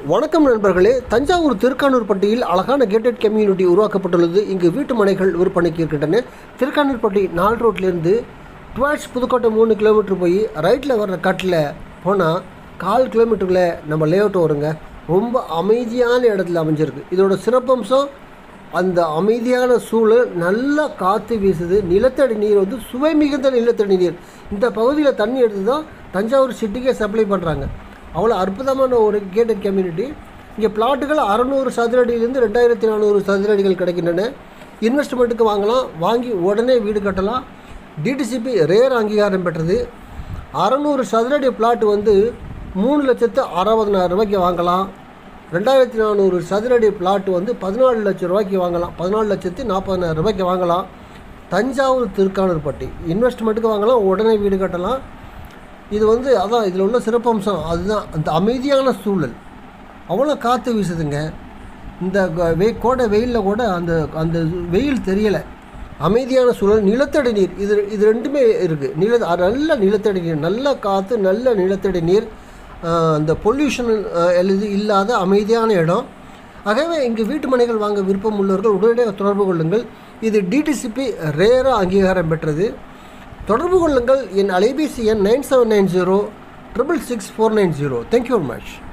வணக்கம் நண்பர்களே தஞ்சாவூர் திருக்கானூர் பட்டியில் அழகான கேட்டட் கம்யூனிட்டி உருவாக்கப்பட்டுள்ளது இங்கு வீட்டு மனைகள் விற்பனைக்கு இருக்கின்றன திருக்கானூர்பட்டி நால் ரோட்லேருந்து டுவாட்ஸ் புதுக்கோட்டை மூணு கிலோமீட்டர் போய் ரைட்டில் வர்ற கட்டில் போனால் கால் கிலோமீட்டருக்குள்ளே நம்ம லேஅவுட் வருங்க ரொம்ப அமைதியான இடத்துல அமைஞ்சிருக்கு இதோட சிறப்பம்சம் அந்த அமைதியான சூழல் நல்லா காற்று வீசுது நிலத்தடி நீர் வந்து சுவை மிகுந்த நிலத்தடி நீர் இந்த பகுதியில் தண்ணி எடுத்து தான் தஞ்சாவூர் சிட்டிக்கே சப்ளை பண்ணுறாங்க அவ்வளோ அற்புதமான ஒரு கேட்டட் கம்யூனிட்டி இங்கே பிளாட்டுகள் அறநூறு சதுரடியிலேருந்து ரெண்டாயிரத்தி நானூறு சதுரடிகள் கிடைக்கின்றன இன்வெஸ்ட்மெண்ட்டுக்கு வாங்கலாம் வாங்கி உடனே வீடு கட்டலாம் டிடிசிபி ரேர் அங்கீகாரம் பெற்றது அறநூறு சதுரடி பிளாட் வந்து மூணு லட்சத்து அறுபதனாயிரம் ரூபாய்க்கு வாங்கலாம் ரெண்டாயிரத்தி நானூறு சதுரடி பிளாட் வந்து பதினாலு லட்சம் ரூபாய்க்கு வாங்கலாம் பதினாலு லட்சத்து நாற்பதனாயிரம் ரூபாய்க்கு வாங்கலாம் தஞ்சாவூர் திருக்கானூர்பட்டி இன்வெஸ்ட்மெண்ட்டுக்கு வாங்கலாம் உடனே வீடு கட்டலாம் இது வந்து அதான் இதில் உள்ள சிறப்பம்சம் அதுதான் அந்த அமைதியான சூழல் அவ்வளோ காற்று வீசுதுங்க இந்த க- வெய் கோடை வெயிலில் கூட அந்த அந்த வெயில் தெரியலை அமைதியான சூழல் நிலத்தடி நீர் இது இது ரெண்டுமே இருக்குது நில அ- நல்ல நிலத்தடி நீர் நல்ல காற்று நல்ல நிலத்தடி நீர் ஆஹ், அந்த பொல்யூஷன் எழுது இல்லாத அமைதியான இடம் ஆகவே இங்கு வீட்டு மனைகள் வாங்க விருப்பம் உள்ளவர்கள் உடனடியாக தொடர்பு கொள்ளுங்கள் இது டிடிசிபி ரேராக அங்கீகாரம் பெற்றது தொடர்பு கொள்ளுங்கள் என் அலைபேசி எண் nine seven nine zero triple six four nine zero thank you very much